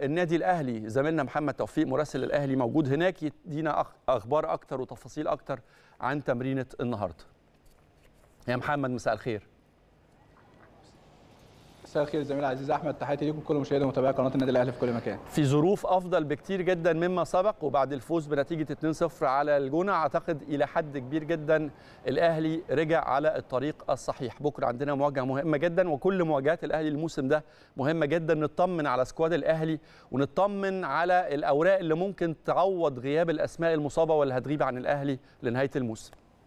النادي الاهلي زميلنا محمد توفيق مراسل الاهلي موجود هناك يدينا اخبار اكتر وتفاصيل اكتر عن تمرينه النهارده يا محمد مساء الخير مساء الخير زميلي العزيز احمد تحياتي ليكم كل مشاهدي ومتابعي قناه النادي الاهلي في كل مكان في ظروف افضل بكتير جدا مما سبق وبعد الفوز بنتيجه 2-0 على الجونه اعتقد الى حد كبير جدا الاهلي رجع على الطريق الصحيح بكره عندنا مواجهه مهمه جدا وكل مواجهات الاهلي الموسم ده مهمه جدا نطمن على سكواد الاهلي ونطمن على الاوراق اللي ممكن تعوض غياب الاسماء المصابه واللي هتغيب عن الاهلي لنهايه الموسم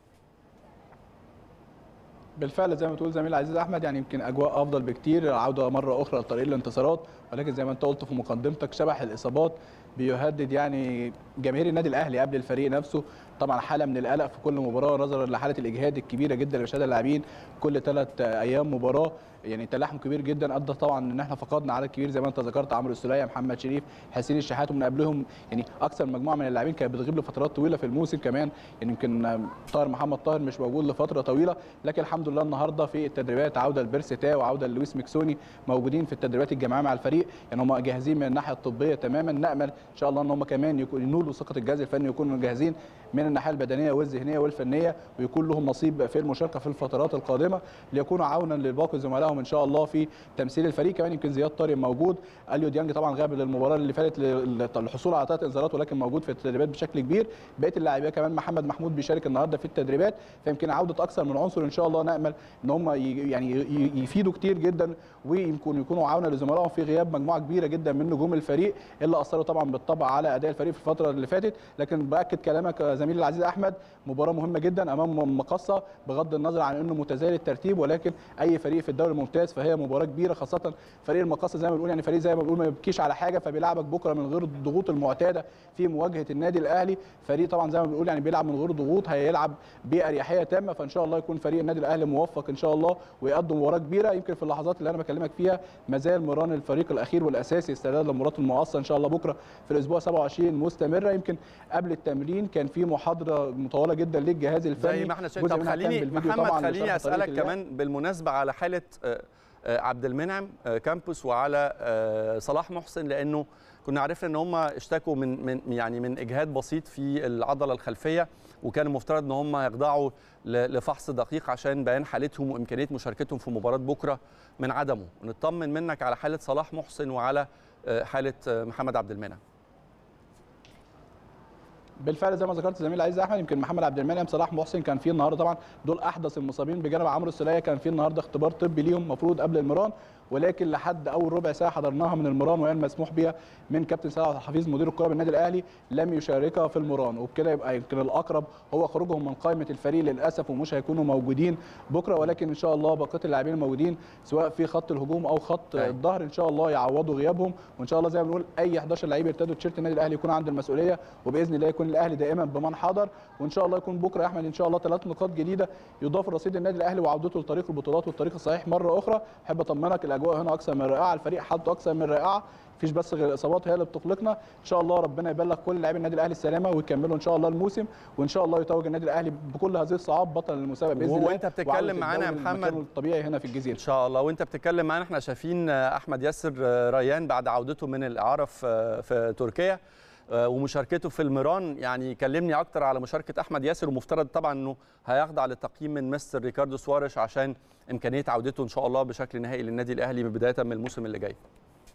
بالفعل زي ما تقول زميلي العزيز احمد يعني يمكن اجواء افضل بكتير عوده مره اخرى لطريق الانتصارات ولكن زي ما انت قلت في مقدمتك شبح الاصابات بيهدد يعني جماهير النادي الاهلي قبل الفريق نفسه طبعا حاله من القلق في كل مباراه نظرا لحاله الاجهاد الكبيره جدا اللي بيشهدها اللاعبين كل ثلاث ايام مباراه يعني تلاحم كبير جدا ادى طبعا ان احنا فقدنا عدد كبير زي ما انت ذكرت عمرو السوليه محمد شريف حسين الشحات ومن قبلهم يعني اكثر مجموعه من اللاعبين كانت بتغيب لفترات طويله في الموسم كمان يعني يمكن طاهر محمد طاهر مش موجود لفتره طويله لكن الحمد لله النهارده في التدريبات عوده لبيرسي تاو وعوده للويس ميكسوني موجودين في التدريبات الجماعيه مع الفريق يعني هم جاهزين من الناحيه الطبيه تماما نامل ان شاء الله ان هم كمان ينولوا ثقه الجهاز الفني ويكونوا جاهزين من الناحيه البدنيه والذهنيه والفنيه ويكون لهم نصيب في المشاركه في الفترات القادمه ليكونوا عونا لباقي زملائهم ان شاء الله في تمثيل الفريق كمان يمكن زياد طارق موجود اليو ديانج طبعا غاب للمباراه اللي فاتت للحصول على ثلاث انذارات ولكن موجود في التدريبات بشكل كبير بقيه اللاعبين كمان محمد محمود بيشارك النهارده في التدريبات فيمكن عوده اكثر من عنصر ان شاء الله نامل ان هم يعني يفيدوا كتير جدا ويمكن يكونوا عونا لزملائهم في غياب مجموعه كبيره جدا من نجوم الفريق اللي اثروا طبعا بالطبع على اداء الفريق في الفتره اللي فاتت لكن باكد كلامك زميلي العزيز احمد مباراه مهمه جدا امام مقصه بغض النظر عن انه متزايد الترتيب ولكن اي فريق في الدوري الممتاز فهي مباراه كبيره خاصه فريق المقصه زي ما بنقول يعني فريق زي ما بنقول ما بيبكيش على حاجه فبيلعبك بكره من غير الضغوط المعتاده في مواجهه النادي الاهلي فريق طبعا زي ما بنقول يعني بيلعب من غير ضغوط هيلعب باريحيه تامه فان شاء الله يكون فريق النادي الاهلي موفق ان شاء الله ويقدم مباراه كبيره يمكن في اللحظات اللي انا بكلمك فيها ما زال مران الفريق الاخير والاساسي استعداد لمباراه المقصه ان شاء الله بكره في الاسبوع 27 مستمره يمكن قبل التمرين كان في محاضره مطوله جدا للجهاز الفني زي ما احنا شايفين طب خليني محمد خليني اسالك كمان بالمناسبه على حاله عبد المنعم كامبوس وعلى صلاح محسن لانه كنا عرفنا ان هم اشتكوا من من يعني من اجهاد بسيط في العضله الخلفيه وكان المفترض ان هم يخضعوا لفحص دقيق عشان بيان حالتهم وامكانيه مشاركتهم في مباراه بكره من عدمه نطمن منك على حاله صلاح محسن وعلى حاله محمد عبد المنعم بالفعل زي ما ذكرت زميلي العزيز احمد يمكن محمد عبد المنعم صلاح محسن كان فيه النهارده طبعا دول احدث المصابين بجانب عمرو السوليه كان فيه النهارده اختبار طبي ليهم المفروض قبل المران ولكن لحد اول ربع ساعه حضرناها من المران وهي المسموح بها من كابتن سيد عبد الحفيظ مدير الكره بالنادي الاهلي لم يشاركها في المران وبكده يبقى يمكن الاقرب هو خروجهم من قائمه الفريق للاسف ومش هيكونوا موجودين بكره ولكن ان شاء الله بقيه اللاعبين الموجودين سواء في خط الهجوم او خط الظهر ان شاء الله يعوضوا غيابهم وان شاء الله زي ما بنقول اي 11 لعيب يرتدوا تيشيرت النادي الاهلي يكون عند المسؤوليه وباذن الله يكون الاهلي دائما بمن حضر وان شاء الله يكون بكره يا احمد ان شاء الله ثلاث نقاط جديده يضاف رصيد النادي الاهلي وعودته لطريق البطولات والطريق الصحيح مره اخرى احب اطمنك الاجواء هنا اكثر من رائعه الفريق حالته اكثر من رائعه مفيش بس غير الاصابات هي اللي بتقلقنا ان شاء الله ربنا يبلغ كل لاعبي النادي الاهلي السلامه ويكملوا ان شاء الله الموسم وان شاء الله يتوج النادي الاهلي بكل هذه الصعاب بطل المسابقه باذن الله وانت بتتكلم معانا يا محمد الطبيعي هنا في الجزيره ان شاء الله وانت بتتكلم معانا احنا شايفين احمد ياسر ريان بعد عودته من الاعاره في في تركيا ومشاركته في الميران يعني كلمني اكتر على مشاركه احمد ياسر ومفترض طبعا انه هيخضع للتقييم من مستر ريكاردو سوارش عشان امكانيه عودته ان شاء الله بشكل نهائي للنادي الاهلي بدايه من الموسم اللي جاي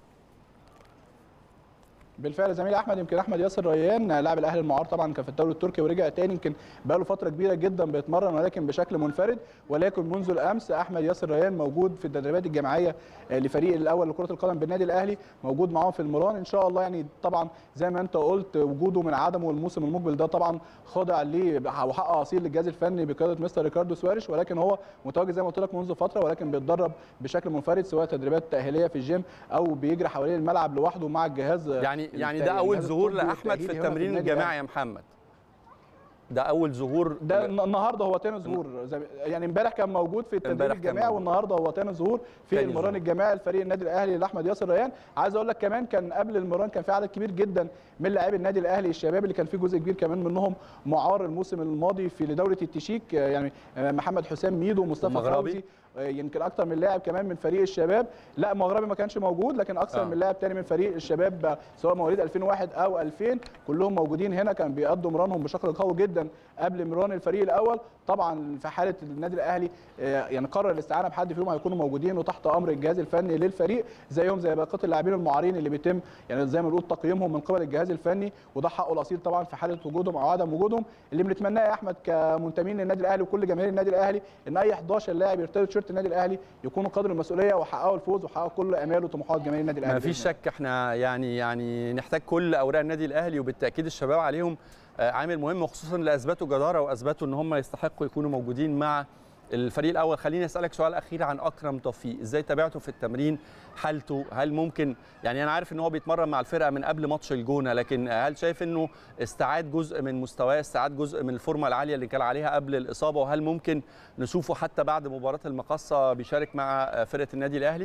بالفعل زميلي احمد يمكن احمد ياسر ريان لاعب الاهلي المعار طبعا كان في الدوري التركي ورجع تاني يمكن بقى له فتره كبيره جدا بيتمرن ولكن بشكل منفرد ولكن منذ الامس احمد ياسر ريان موجود في التدريبات الجماعيه لفريق الاول لكره القدم بالنادي الاهلي موجود معاهم في المران ان شاء الله يعني طبعا زي ما انت قلت وجوده من عدمه الموسم المقبل ده طبعا خاضع ليه وحق اصيل للجهاز الفني بقياده مستر ريكاردو سواريش ولكن هو متواجد زي ما قلت لك منذ فتره ولكن بيتدرب بشكل منفرد سواء تدريبات تاهيليه في الجيم او بيجري حوالين الملعب لوحده مع الجهاز يعني يعني ده اول ظهور لاحمد في التمرين الجماعي يا محمد ده اول ظهور ده النهارده هو تاني ظهور يعني امبارح كان موجود في التدريب الجماعي والنهارده هو تاني ظهور في المران الجماعي لفريق النادي الاهلي لاحمد ياسر ريان عايز اقول لك كمان كان قبل المران كان في عدد كبير جدا من لاعبي النادي الاهلي الشباب اللي كان في جزء كبير كمان منهم معار الموسم الماضي في دوله التشيك يعني محمد حسام ميدو ومصطفى فوزي يمكن اكتر من لاعب كمان من فريق الشباب لا مغربي ما كانش موجود لكن اكثر آه. من لاعب تاني من فريق الشباب سواء مواليد 2001 او 2000 كلهم موجودين هنا كان بيقضوا مرانهم بشكل قوي جدا قبل مران الفريق الاول طبعا في حاله النادي الاهلي آه، يعني قرر الاستعانه بحد فيهم هيكونوا موجودين وتحت امر الجهاز الفني للفريق زيهم زي بقيه اللاعبين المعارين اللي بيتم يعني زي ما بنقول تقييمهم من قبل الجهاز الفني وده حقه الاصيل طبعا في حاله وجودهم او عدم وجودهم اللي بنتمناه يا احمد كمنتمين للنادي الاهلي وكل جماهير النادي الاهلي ان اي 11 لاعب يرتدوا تيشيرت النادي الاهلي يكونوا قدر المسؤوليه وحققوا الفوز وحققوا كل امال وطموحات جماهير النادي الاهلي ما فيش شك احنا يعني يعني نحتاج كل اوراق النادي الاهلي وبالتاكيد الشباب عليهم آه، عامل مهم وخصوصا اللي اثبتوا جداره واثبتوا ان هم يستحقوا يكونوا موجودين مع الفريق الاول خليني اسالك سؤال اخير عن اكرم توفيق ازاي تابعته في التمرين حالته هل ممكن يعني انا عارف ان هو بيتمرن مع الفرقه من قبل ماتش الجونه لكن هل شايف انه استعاد جزء من مستواه استعاد جزء من الفورمه العاليه اللي كان عليها قبل الاصابه وهل ممكن نشوفه حتى بعد مباراه المقصه بيشارك مع آه، فرقه النادي الاهلي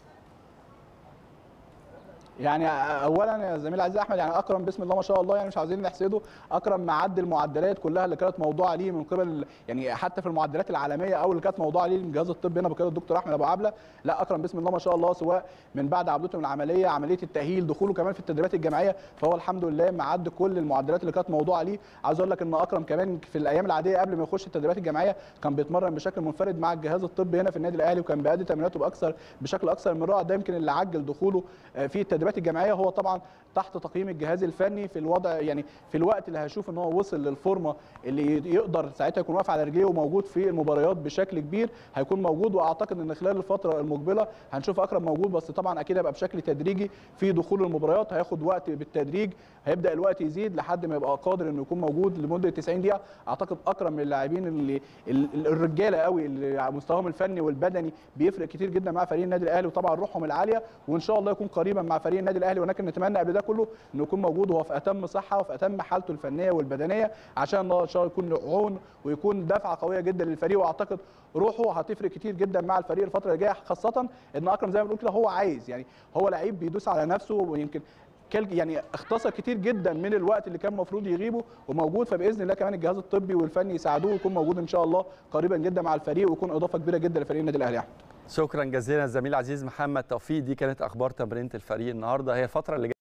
يعني اولا يا زميل عزيز احمد يعني اكرم بسم الله ما شاء الله يعني مش عايزين نحسده اكرم معدي المعدلات كلها اللي كانت موضوعه ليه من قبل يعني حتى في المعدلات العالميه او اللي كانت موضوعه ليه من الجهاز الطبي هنا بقياده الدكتور احمد ابو عبله لا اكرم بسم الله ما شاء الله سواء من بعد عودته من العمليه عمليه التاهيل دخوله كمان في التدريبات الجماعيه فهو الحمد لله معدي كل المعدلات اللي كانت موضوعه ليه عايز اقول لك ان اكرم كمان في الايام العاديه قبل ما يخش التدريبات الجماعيه كان بيتمرن بشكل منفرد مع الجهاز الطبي هنا في النادي الاهلي وكان بيأدي تمريناته باكثر بشكل اكثر من رائع ده يمكن اللي عجل دخوله آه، في التدريبات الجماعيه هو طبعا تحت تقييم الجهاز الفني في الوضع يعني في الوقت اللي هشوف ان هو وصل للفورمه اللي يقدر ساعتها يكون واقف على رجليه وموجود في المباريات بشكل كبير هيكون موجود واعتقد ان خلال الفتره المقبله هنشوف اكرم موجود بس طبعا اكيد هيبقى بشكل تدريجي في دخول المباريات هياخد وقت بالتدريج هيبدا الوقت يزيد لحد ما يبقى قادر انه يكون موجود لمده 90 دقيقه اعتقد اكرم من اللاعبين اللي ال- الرجاله قوي اللي على مستواهم الفني والبدني بيفرق كتير جدا مع فريق النادي الاهلي وطبعا روحهم العاليه وان شاء الله يكون قريبا مع فريق النادي الاهلي ولكن نتمنى قبل ده كله انه يكون موجود وهو في اتم صحه وفي اتم حالته الفنيه والبدنيه عشان ان شاء الله يكون عون ويكون دفعه قويه جدا للفريق واعتقد روحه هتفرق كتير جدا مع الفريق الفتره اللي جايه خاصه ان اكرم زي ما بنقول كده هو عايز يعني هو لعيب بيدوس على نفسه ويمكن كل- يعني اختصر كتير جدا من الوقت اللي كان المفروض يغيبه وموجود فباذن الله كمان الجهاز الطبي والفني يساعدوه ويكون موجود ان شاء الله قريبا جدا مع الفريق ويكون اضافه كبيره جدا لفريق النادي الاهلي يا احمد شكرا جزيلا الزميل العزيز محمد توفيق دي كانت اخبار تمرينه الفريق النهارده هي الفتره اللي